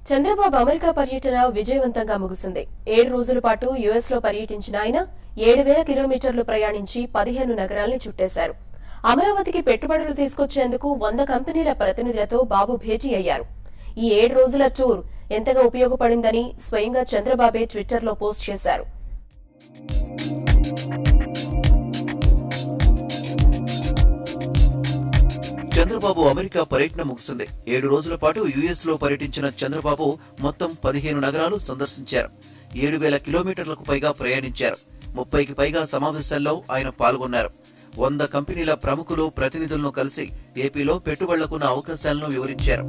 Chandrababu America పర్యటన విజయవంతంగా ముగిసింది ఏడు రోజుల పాటు యుఎస్ లో పర్యటించిన ఆయన ఏడు వేల కిలోమీటర్లు ప్రయాణించి పదిహేను నగరాల్ని చుట్టేశారు అమరావతికి పెట్టుబడులు తీసుకొచ్చేందుకు వంద కంపెనీల ప్రతినిధులతో బాబు భేటీ అయ్యారు ఈ ఏడు రోజుల టూర్ ఎంతగా ఉపయోగపడిందని స్వయంగా చంద్రబాబే ట్విట్టర్లో పోస్ట్ చేశారు చంద్రబాబు అమెరికా పర్యటన ముగిసింది ఏడు రోజుల పాటు యుఎస్ లో పర్యటించిన చంద్రబాబు మొత్తం పదిహేను నగరాలు సందర్శించారు ఏడు వేల కిలోమీటర్లకు పైగా ప్రయాణించారు ముప్పైకి పైగా సమావేశాల్లో ఆయన పాల్గొన్నారు వంద కంపెనీల ప్రముఖులు ప్రతినిధులను కలిసి ఏపీలో పెట్టుబడులకున్న అవకాశాలను వివరించారు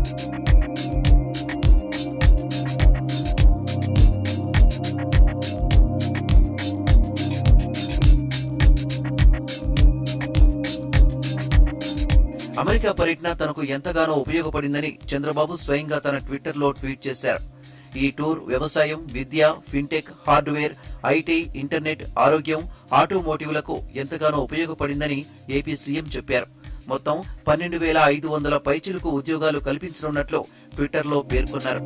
అమెరికా పర్యటన తనకు ఎంతగానో ఉపయోగపడిందని చంద్రబాబు స్వయంగా తన ట్విట్టర్లో ట్వీట్ చేశారు ఈ టూర్ వ్యవసాయం విద్య ఫిన్టెక్ హార్డ్వేర్ ఐటీ ఇంటర్నెట్ ఆరోగ్యం ఆటోమోటివ్లకు ఎంతగానో ఉపయోగపడిందని ఏపీ సీఎం చెప్పారు మొత్తం పన్నెండు వేల ఐదు వందల పైచిలకు ఉద్యోగాలు కల్పించనున్నట్లు ట్విట్టర్లో పేర్కొన్నారు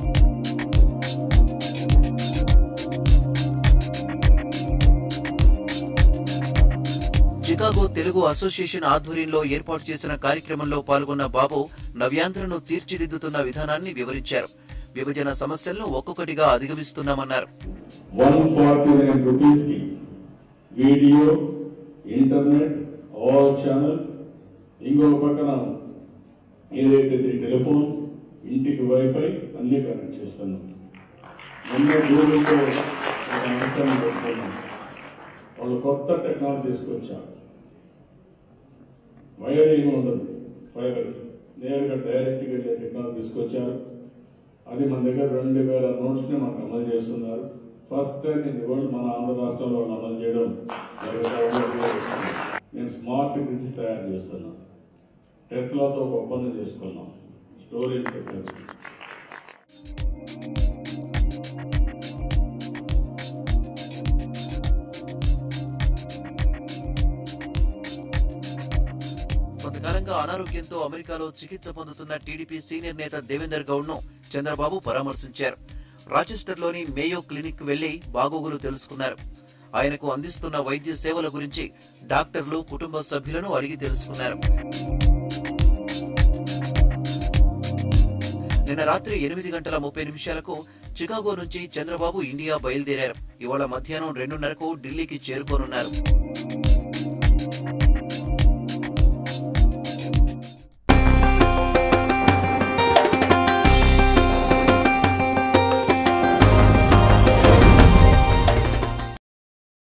చికాగో తెలుగు అసోసియేషన్ ఆధ్వర్యంలో ఏర్పాటు చేసిన కార్యక్రమంలో పాల్గొన్న బాబు నవ్యాంధ్రను తీర్చిదిద్దుతున్న విధానాన్ని వివరించారు విభజన సమస్యలను ఒక్కొక్కటిగా అధిగమిస్తున్నామన్నారు వన్ ఫార్టీ నైన్ రూపీస్ కి వీడియో ఇంటర్నెట్ ఆల్ ఛానల్స్ ఇంకో పక్కన ఏదైతే త్రీ టెలిఫోన్ ఇంటికి వైఫై అన్ని కనెక్ట్ చేస్తున్నాం మొన్న గూగుల్తో ఒక అంశాన్ని పెట్టుకున్నాం వాళ్ళు కొత్త టెక్నాలజీ తీసుకొచ్చారు వైర్ ఏమి ఉండదు ఫైబర్ నేరుగా డైరెక్ట్గా వెళ్ళే టెక్నాలజీ తీసుకొచ్చారు అది మన దగ్గర రెండు వేల నోట్స్ ని మనకు అమలు చేస్తున్నారు first time in the world మన ఆంధ్ర రాష్ట్రంలో వాళ్ళు అమలు చేయడం జరుగుతా ఉంది. నేను స్మార్ట్ గ్రిడ్స్ తయారు చేస్తున్నాను టెస్లాతో ఒక ఒప్పందం చేసుకున్నాం స్టోరేజ్ టెక్నాలజీ కొంతకాలంగా అనారోగ్యంతో అమెరికాలో చికిత్స పొందుతున్న టీడీపీ సీనియర్ నేత దేవేందర్ గౌడ్ ను చంద్రబాబు పరామర్శించారు రాచెస్టర్లోని మేయో క్లినిక్ వెళ్లి బాగోగులు తెలుసుకున్నారు ఆయనకు అందిస్తున్న వైద్య సేవల గురించి డాక్టర్లు కుటుంబ సభ్యులను అడిగి తెలుసుకున్నారు నిన్న రాత్రి ఎనిమిది గంటల ముప్పై నిమిషాలకు చికాగో నుంచి చంద్రబాబు ఇండియా బయలుదేరారు ఇవాళ మధ్యాహ్నం రెండున్నరకు ఢిల్లీకి చేరుకోనున్నారు